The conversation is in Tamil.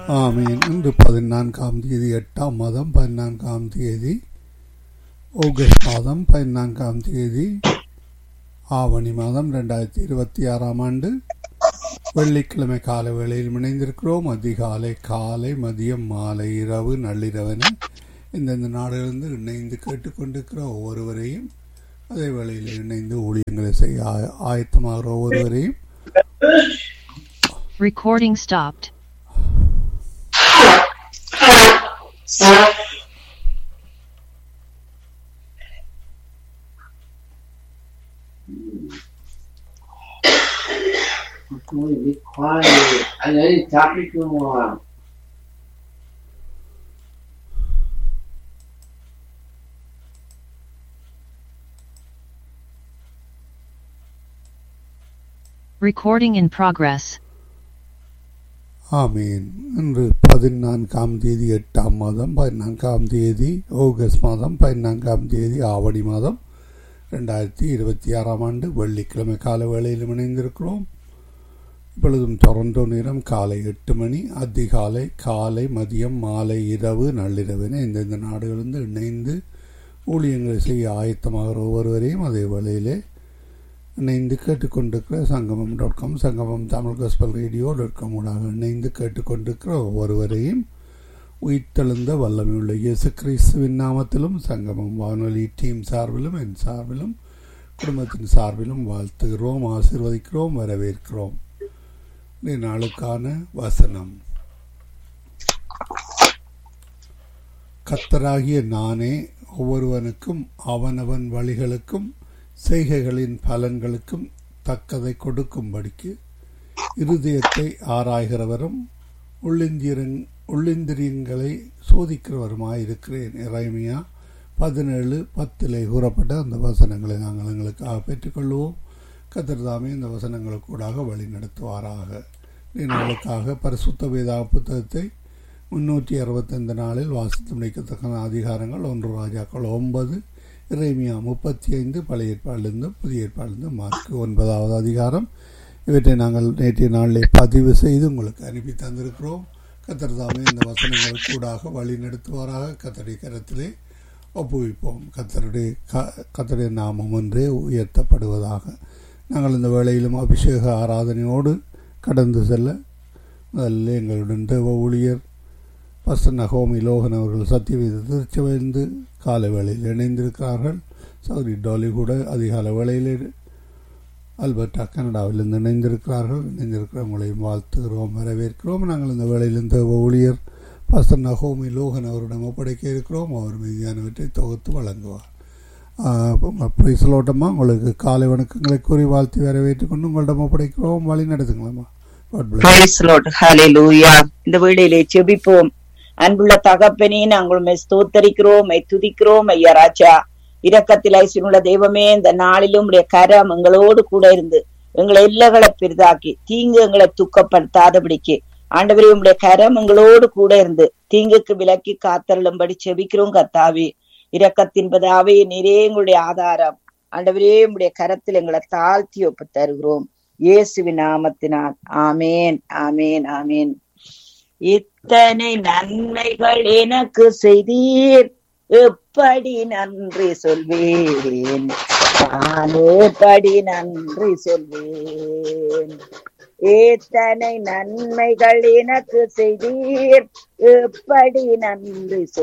ஆமீன் இன்று பதினான்காம் தேதி எட்டாம் மாதம் பதினான்காம் தேதி ஆகஸ்ட் மாதம் பதினான்காம் தேதி ஆவணி மாதம் ரெண்டாயிரத்தி இருபத்தி ஆறாம் ஆண்டு வெள்ளிக்கிழமை காலை வேளையில் இணைந்திருக்கிறோம் அதிகாலை காலை மதியம் மாலை இரவு நள்ளிரவன இந்தந்த நாடுகளிலிருந்து இணைந்து கேட்டுக்கொண்டிருக்கிற ஒவ்வொருவரையும் அதே வேளையில் இணைந்து ஊழியங்களை செய்ய ஆய- ஆயத்தமாகிற ஒவ்வொருவரையும் Recording stopped. Holy, be quiet. I know you're talking too long. Recording in progress. ஆமீன் இன்று பதினான்காம் தேதி எட்டாம் மாதம் பதினான்காம் தேதி ஆகஸ்ட் மாதம் பதினான்காம் தேதி ஆவணி மாதம் ரெண்டாயிரத்தி இருபத்தி ஆறாம் ஆண்டு வெள்ளிக்கிழமை கால வேளையில் இணைந்திருக்கிறோம் இப்பொழுதும் டொரண்டோ நேரம் காலை எட்டு மணி அதிகாலை காலை மதியம் மாலை இரவு நள்ளிரவின இந்தந்த நாடுகளிலிருந்து இணைந்து ஊழியங்களை செய்ய ஆயத்தமாகிற ஒவ்வொருவரையும் அதே வேளையிலே இணைந்து கேட்டுக்கொண்டிருக்கிற சங்கமம் dot com Sangamam Tamil gospel radio dot com ஊடாக இணைந்து கேட்டுக்கொண்டிருக்கிற ஒவ்வொருவரையும் உயிர்த்தெழுந்த வல்லமையுள்ள இயேசு கிறிஸ்துவின் நாமத்திலும் சங்கமம் வானொலி டீம் சார்பிலும் என் சார்பிலும் குடும்பத்தின் சார்பிலும் வாழ்த்துகிறோம் ஆசீர்வதிக்கிறோம் வரவேற்கிறோம் இந்த நாளுக்கான வசனம் கத்தராகிய நானே ஒவ்வொருவனுக்கும் அவனவன் வழிகளுக்கும் செய்கைகளின் பலன்களுக்கும் தக்கதை கொடுக்கும்படிக்கு இருதயத்தை ஆராய்கிறவரும் உள்ளிந்திரங் உள்ளிந்திரியங்களை சோதிக்கிறவருமாயிருக்கிறேன் இறைமையா பதினேழு பத்திலே கூறப்பட்ட அந்த வசனங்களை நாங்கள் எங்களுக்காக பெற்றுக்கொள்வோம் கத்திரதாமே இந்த வசனங்களுக்கூடாக வழி நடத்துவாராக நாளுக்காக பரிசுத்த வேதா புத்தகத்தை முன்னூற்றி அறுபத்தைந்து நாளில் வாசித்து முடிக்கத்தக்க அதிகாரங்கள் ஒன்று ராஜாக்கள் ஒன்பது இறைமியா முப்பத்தி ஐந்து பழைய ஏற்பாடிலிருந்து புதிய ஏற்பாடிலிருந்து மார்க் ஒன்பதாவது அதிகாரம் இவற்றை நாங்கள் நேற்றைய நாளிலே பதிவு செய்து உங்களுக்கு அனுப்பி தந்திருக்கிறோம் கத்தர்தாமே இந்த வசனங்கள் கூடாக வழி நடத்துவாராக கத்தருடைய கரத்திலே ஒப்புவிப்போம் கத்தருடைய க கத்தருடைய நாமம் ஒன்றே உயர்த்தப்படுவதாக நாங்கள் இந்த வேளையிலும் அபிஷேக ஆராதனையோடு கடந்து செல்ல முதல்ல எங்களுடன் தேவ ஊழியர் பஸ்டர் நகோமி லோகன் அவர்கள் சத்தியவேத திருச்சபையிலிருந்து காலை வேளையில் இணைந்திருக்கிறார்கள் சௌரி டாலி கூட அதிகாலை வேளையில் அல்பர்டா கனடாவிலிருந்து இணைந்திருக்கிறார்கள் இணைந்திருக்கிறவங்களையும் வாழ்த்துகிறோம் வரவேற்கிறோம் நாங்கள் இந்த வேளையிலிருந்து ஊழியர் பஸ்டர் நகோமி லோகன் அவரிடம் ஒப்படைக்க இருக்கிறோம் அவர் மீதியானவற்றை தொகுத்து வழங்குவார் பிரிசலோட்டமாக உங்களுக்கு காலை வணக்கங்களை கூறி வாழ்த்தி வரவேற்றுக் கொண்டு உங்களிடம் ஒப்படைக்கிறோம் வழி நடத்துங்களம்மா God bless. Praise Lord. Hallelujah. இந்த வீடிலே செபிப்போம் அன்புள்ள தகப்பனே நாங்கள் உம்மை ஸ்தோத்தரிக்கிறோம் உம்மை துதிக்கிறோம் ஐயா ராஜா இரக்கத்தில் ஐசினுள்ள தெய்வமே இந்த நாளிலும் உடைய கரம் எங்களோடு கூட இருந்து எங்களை எல்லைகளை பெரிதாக்கி தீங்கு எங்களை துக்கப்படுத்தாதபடிக்கு ஆண்டவரே உம்முடைய கரம் எங்களோடு கூட இருந்து தீங்குக்கு விலக்கி காத்தருளும்படி செபிக்கிறோம் கத்தாவே இரக்கத்தின் பதாவே நீரே எங்களுடைய ஆதாரம் ஆண்டவரே உம்முடைய கரத்தில் எங்களை தாழ்த்தி ஒப்பு தருகிறோம் இயேசுவின் நாமத்தினால் ஆமேன் ஆமேன் ஆமேன் இத்தனை நன்மைகள் எனக்கு செய்தீர் எப்படி நன்றி சொல்வேன் நான் எப்படி நன்றி சொல்வேன் இத்தனை நன்மைகள் எனக்கு செய்தீர் எப்படி நன்றி சொல்